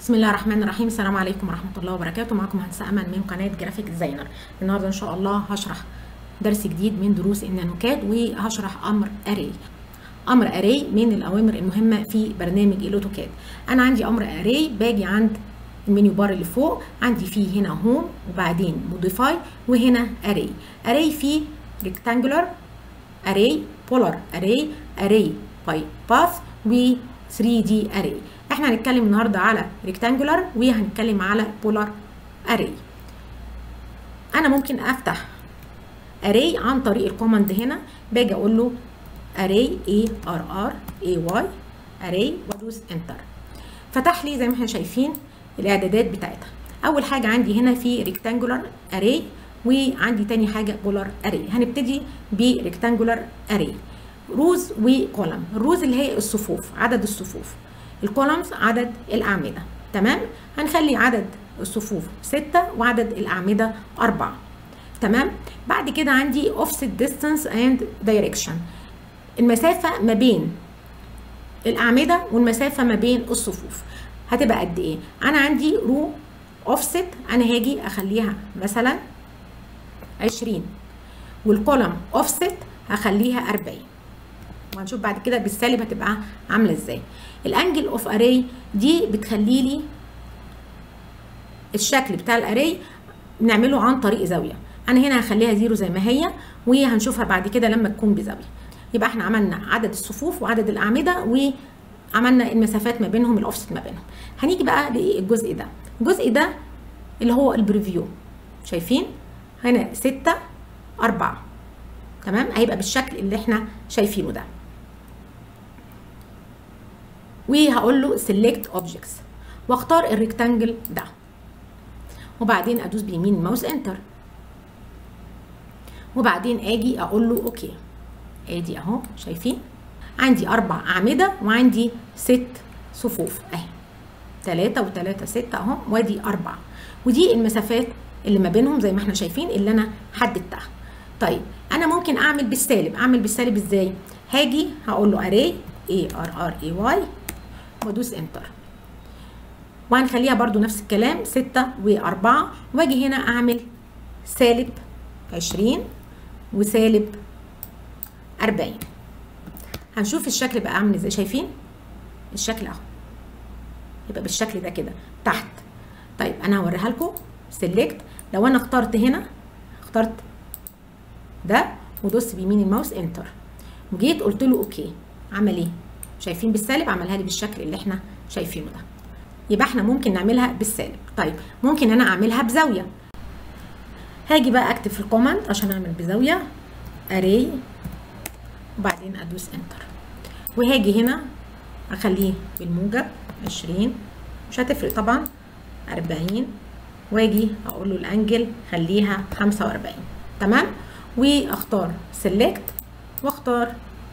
بسم الله الرحمن الرحيم السلام عليكم ورحمه الله وبركاته معكم هندسه امل من قناه جرافيك ديزاينر النهارده ان شاء الله هشرح درس جديد من دروس النانوكاد وهشرح امر اري امر اري من الاوامر المهمه في برنامج الاوتوكاد انا عندي امر اري باجي عند المنيو بار اللي فوق عندي فيه هنا هوم وبعدين موديفاي وهنا اري اري فيه ريكتانجولار اري بولار اري اري باي باث و 3 دي اري احنا هنتكلم النهارده على ريكتانجولار وهنتكلم على بولار اري انا ممكن افتح اري عن طريق الكوماند هنا باجي اقول له اري اي ار ار اي واي اري وادوس انتر فتح لي زي ما احنا شايفين الاعدادات بتاعتها اول حاجه عندي هنا في ريكتانجولار اري وعندي تاني حاجه بولار اري هنبتدي بريكتانجولار اري روز وكولم الروز اللي هي الصفوف عدد الصفوف الكولمز عدد الأعمدة تمام هنخلي عدد الصفوف ستة وعدد الأعمدة أربعة تمام بعد كده عندي offset distance and direction المسافة ما بين الأعمدة والمسافة ما بين الصفوف هتبقى قد إيه أنا عندي رو offset أنا هاجي أخليها مثلا عشرين والكولم offset هخليها أربعين وهنشوف بعد كده بالسالب هتبقى عامله ازاي الانجل اوف اري دي بتخلي لي الشكل بتاع الاري نعمله عن طريق زاويه انا هنا هخليها زيرو زي ما هي وهنشوفها بعد كده لما تكون بزاويه يبقى احنا عملنا عدد الصفوف وعدد الاعمده وعملنا المسافات ما بينهم الاوفست ما بينهم هنيجي بقى للجزء ده الجزء ده اللي هو البريفيو شايفين هنا ستة أربعة تمام هيبقى بالشكل اللي احنا شايفينه ده وهقول له سيلكت اوبجكتس واختار الريكتانجل ده وبعدين ادوس بيمين الماوس انتر وبعدين اجي اقول له اوكي ادي اهو شايفين عندي اربع اعمده وعندي ست صفوف اهي تلاتة وتلاتة ستة اهو وادي اربعة ودي المسافات اللي ما بينهم زي ما احنا شايفين اللي انا حددتها طيب انا ممكن اعمل بالسالب اعمل بالسالب ازاي هاجي هقول له اري اي ار ار اي واي وادوس انتر وهنخليها برضو نفس الكلام ستة وأربعة واجي هنا أعمل سالب عشرين وسالب أربعين هنشوف الشكل بقى عامل ازاي شايفين الشكل اهو يبقى بالشكل ده كده تحت طيب انا هوريها لكم سيلكت لو انا اخترت هنا اخترت ده ودوست بيمين الماوس انتر وجيت قلت له اوكي عمل ايه شايفين بالسالب عملها لي بالشكل اللي احنا شايفينه ده يبقى احنا ممكن نعملها بالسالب طيب ممكن انا اعملها بزاويه هاجي بقى اكتب في الكوماند عشان اعمل بزاويه اري وبعدين ادوس انتر وهاجي هنا اخليه بالموجب 20 مش هتفرق طبعا 40 واجي اقول له الانجل خليها 45 تمام واختار سيلكت واختار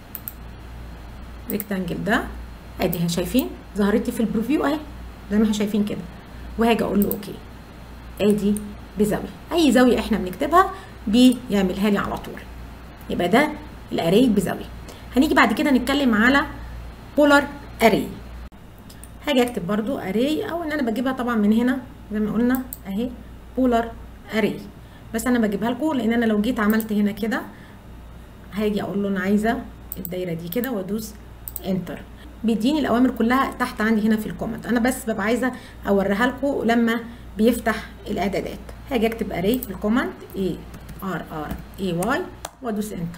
ريكتانجل ده ادي شايفين ظهرت لي في البريفيو اهي زي ما احنا شايفين كده وهاجي اقول له اوكي ادي بزاويه اي زاويه احنا بنكتبها بيعملها لي على طول يبقى ده الاري بزاويه هنيجي بعد كده نتكلم على بولار اري هاجي اكتب برضو اري او ان انا بجيبها طبعا من هنا زي ما قلنا اهي بولار اري بس انا بجيبها لكم لان انا لو جيت عملت هنا كده هاجي اقول له انا عايزه الدايره دي كده وادوس انتر بيديني الاوامر كلها تحت عندي هنا في الكومنت انا بس ببقى عايزه اوريها لكم لما بيفتح الاعدادات هاجي اكتب اري في الكومنت اي ار ار اي واي وادوس انتر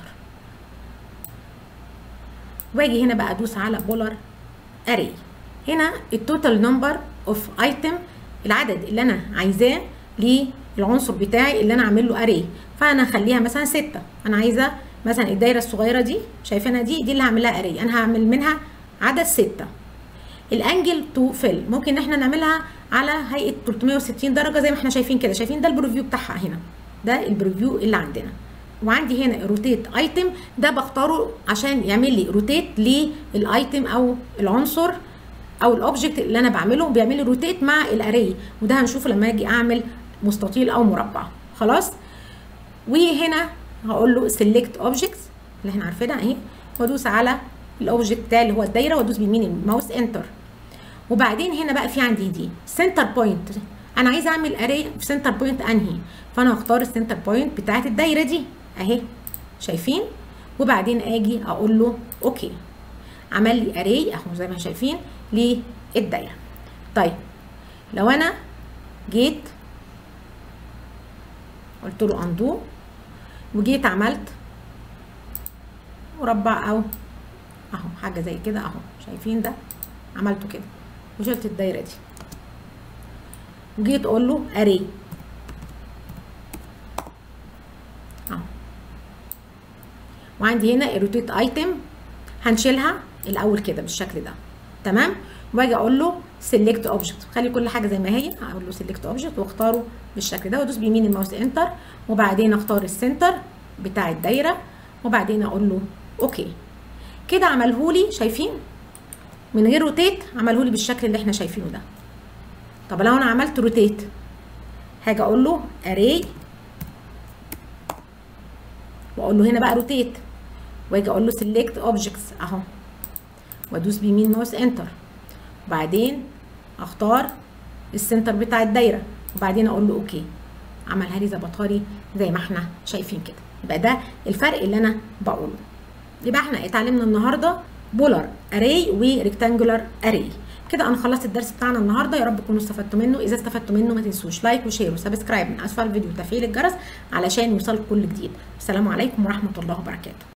واجي هنا بقى ادوس على بولار اري هنا التوتال نمبر اوف ايتم العدد اللي انا عايزاه للعنصر بتاعي اللي انا عامل له اري فانا اخليها مثلا ستة انا عايزه مثلا الدايره الصغيره دي شايفينها دي دي اللي هعمل لها اري انا هعمل منها عدد ستة الانجل تو فيل ممكن ان احنا نعملها على هيئه 360 درجه زي ما احنا شايفين كده شايفين ده البريفيو بتاعها هنا ده البريفيو اللي عندنا وعندي هنا روتيت ايتم ده بختاره عشان يعمل لي روتيت للايتم او العنصر او الاوبجكت اللي انا بعمله بيعمل لي روتيت مع الاري وده هنشوفه لما اجي اعمل مستطيل او مربع خلاص وهنا هقول له سيلكت اوبجكتس اللي احنا عارفينها اهي وادوس على الاوبجكت بتاعي اللي هو الدايره وادوس بيمين الماوس انتر وبعدين هنا بقى في عندي دي سنتر بوينت انا عايزه اعمل اري في سنتر بوينت انهي فانا هختار السنتر بوينت بتاعت الدايره دي اهي شايفين وبعدين اجي اقول له اوكي عمل لي اري اهو زي ما شايفين للدايره طيب لو انا جيت قلت له اندو وجيت عملت مربع او اهو حاجه زي كده اهو شايفين ده عملته كده وشلت الدايره دي وجيت اقول له اري اهو وعندي هنا روتيت ايتم هنشيلها الاول كده بالشكل ده تمام واجي اقول له سيلكت اوبجكت خلي كل حاجه زي ما هي اقول له سيلكت اوبجكت واختاره بالشكل ده وادوس بيمين الماوس انتر وبعدين اختار السنتر بتاع الدايره وبعدين اقول له اوكي كده عملهولي شايفين من غير روتيت عملهولي بالشكل اللي احنا شايفينه ده طب لو انا عملت روتيت هاجي اقول له اري واقول له هنا بقى روتيت واجي اقول له سيلكت اوبجكتس اهو وادوس بيمين ماوس انتر وبعدين اختار السنتر بتاع الدايره وبعدين اقول له اوكي عملها لي ظبطها لي زي ما احنا شايفين كده يبقى ده الفرق اللي انا بقوله يبقى احنا اتعلمنا النهارده بولار اري وريكتانجولار اري كده انا خلصت الدرس بتاعنا النهارده يا رب تكونوا استفدتوا منه اذا استفدتوا منه ما تنسوش لايك وشير وسبسكرايب من اسفل الفيديو وتفعيل الجرس علشان يوصلكم كل جديد السلام عليكم ورحمه الله وبركاته